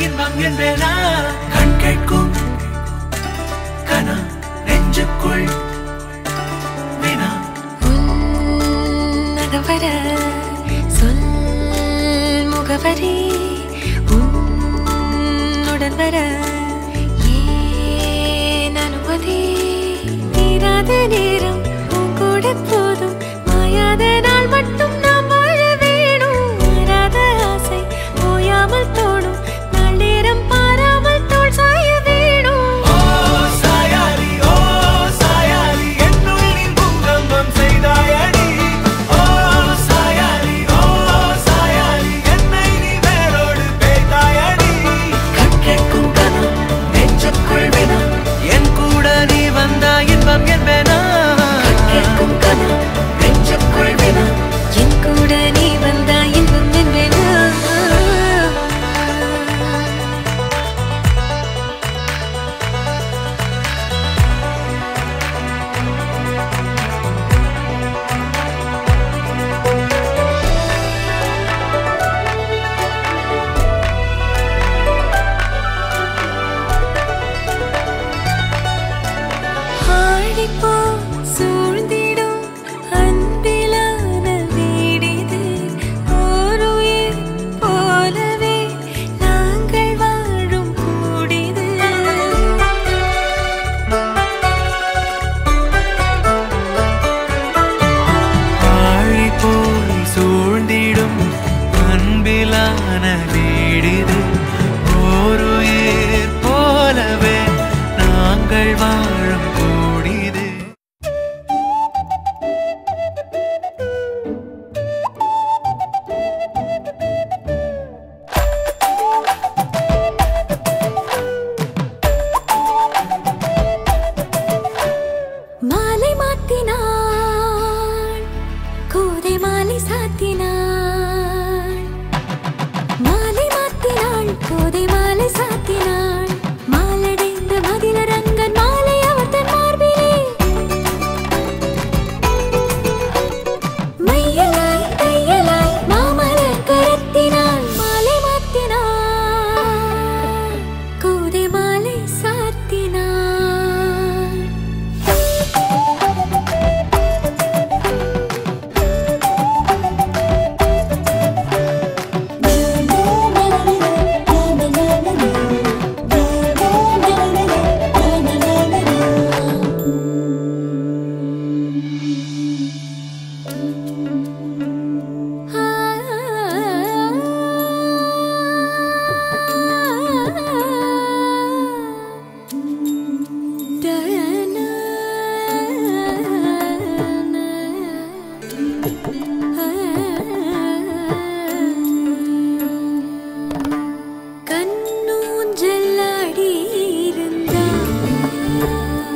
இன்பம் என்பேனா கண் கேட்கும் கனா நெஞ்சுக்குள் வினா உன்னகவர சொல் முகவரி உன்னுடன் வர ஏன் அனுமதி தீராத நேரம் உன் கூட போதும் மாயாத நாள் மட்டும் நாம் வாழ வேணும் மாறாத ஆசை ஓயாமல் தோணும் நாள் நேரம் பாராமல் தோல் சாய வேணும் ஓ சாயாரி ஓ சாயாரி என்னுள் நீ பூகம்பம் செய்தாயடி ஓ சாயாரி ஓ சாயாரி என்னை நீ வேரோடு பேய்த்தாயடி கண் கேட்கும் கனா நெஞ்சுக்குள் வினா என் கூட நீ வந்தா இன்பம் என்பேனா கண் கேட்கும் கனா நெஞ்சுக்குள் வினா என் கூட நீ வந்தா இன்பம் என்பேனா ஆடிப்போ சூழ்ந்திடும் அன்பிலான வீடிது ஓருயிர் போலவே நாங்கள் வாழும் கூடிது ஆழி போய் சூழ்ந்திடும் அன்பிலான வீடிது ஓருயிர் போலவே நாங்கள் வாழும் கூடிது மாலை மாத்தினாள் கோதை மாலை சாத்தினாள் மாலை மாத்தினாள் கோதை மாலை சாத்தினாள் மாலடைந்த மதிலரங்கன் மாலை அவர் தன் மார்பிலே மையலாய் தையலாய் மாமலர் கரத்தினாள் மாலை மாத்தினாள் கோதை மாலை சாத்தினாள் கண்ணூஞ்சலாடி இருந்தாள்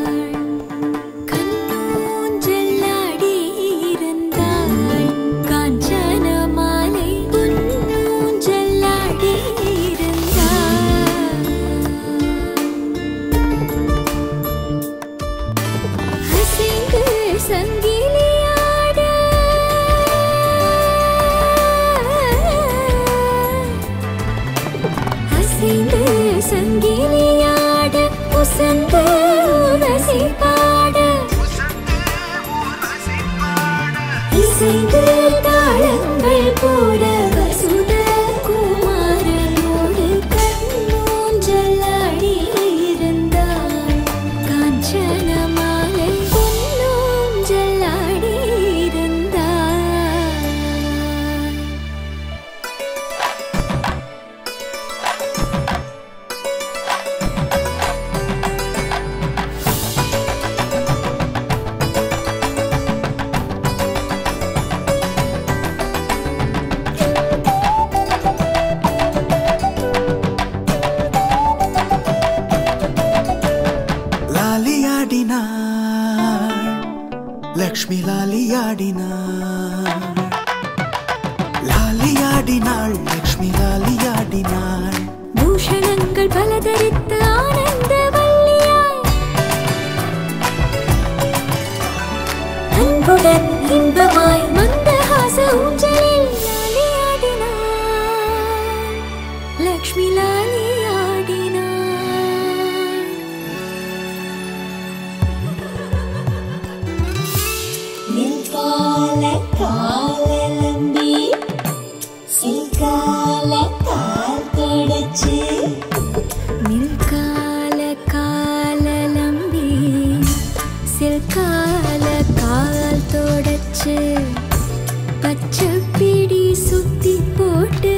கண்ணூஞ்சலாடி இருந்தாள் காஞ்சன மாலை பொன்னூஞ்சலாடி இருந்தாள் அசைந்து சங்கிலியாட அசைந்து சங்கிலியாட உசந்து உரசி பாட இசைந்து தாளங்கள் போட வசுத குமாரனோடு கண்ணூஞ்சலாடி இருந்தாள் காஞ்சன மாலை பொன்னூஞ்சலாடி இருந்தாள் லாலியாடினாள் லக்ஷ்மி லாலியாடினாள் லாலியாடினாள் லக்ஷ்மி லாலியாடினாள் பூஷணங்கள் பல தரித்து ஆனந்த வல்லியாய் அன்புடன் இன்பமாய் மந்தஹாச ஊஞ்சலில் லாலியாடினாள் லக்ஷ்மி லாலியாடினாள் சில்கால கால் தொடச்சு மில்கால காலலம்பி சில்கால கால் தொடச்சு பச்சை பிடி சுத்தி போட்டு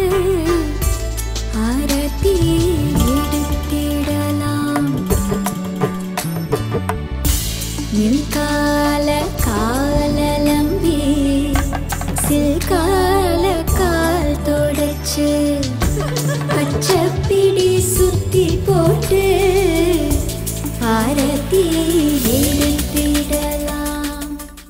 ஆரத்தி எடுத்திடலாம் மில்கால காலலம்பி சில்கால கால் தொடச்சு பச்சை பிடி சுத்தி போட்டு ஆரத்தி எடுத்திடலாம்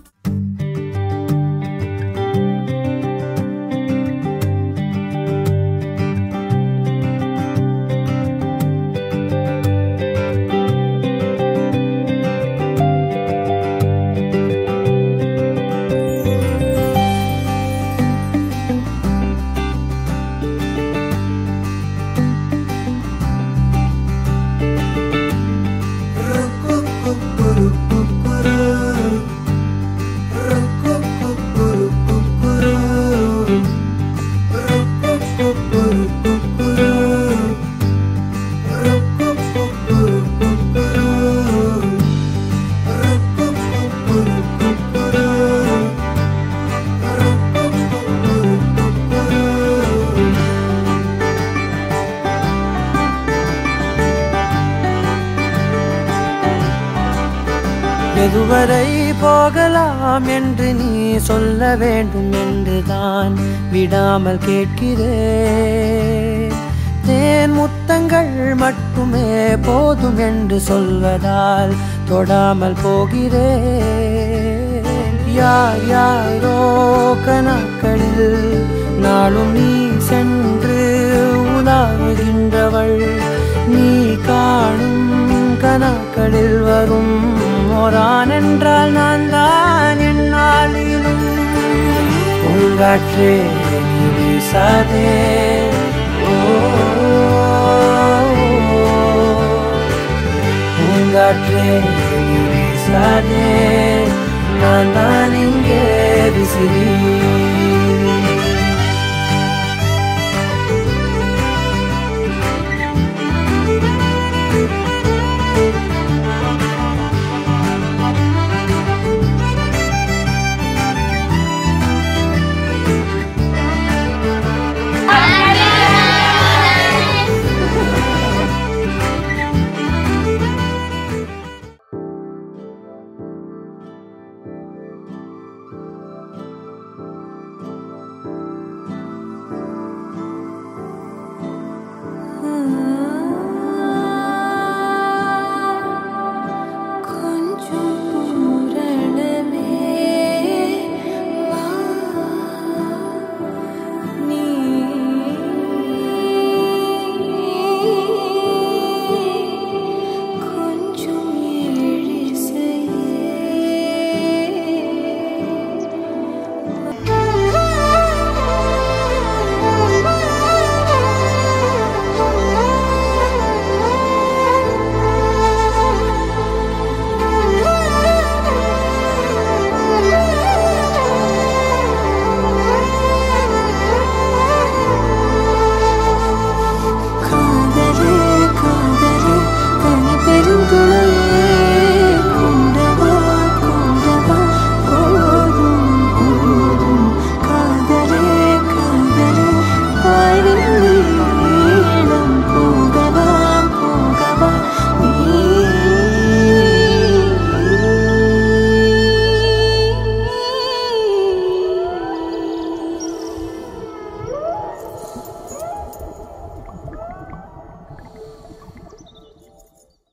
எதுவரை போகலாம் என்று நீ சொல்ல வேண்டும் என்றுதான் விடாமல் கேட்கிறேன் தேன் முத்தங்கள் மட்டுமே போதும் என்று சொல்வதால் தொடாமல் போகிறேன் யார் யாரோ கணக்களில் நாளும் நீ சென்று உலாவுகின்றவள் நீ காணும் கணக்களில் வரும் ஓரான் என்றால் நான் தான் என்னாலிலும் பூங்காற்றே நீ வீசாதே ஓ பூங்காற்றே நீ வீசாதே நான் தான் இங்கே விசிறி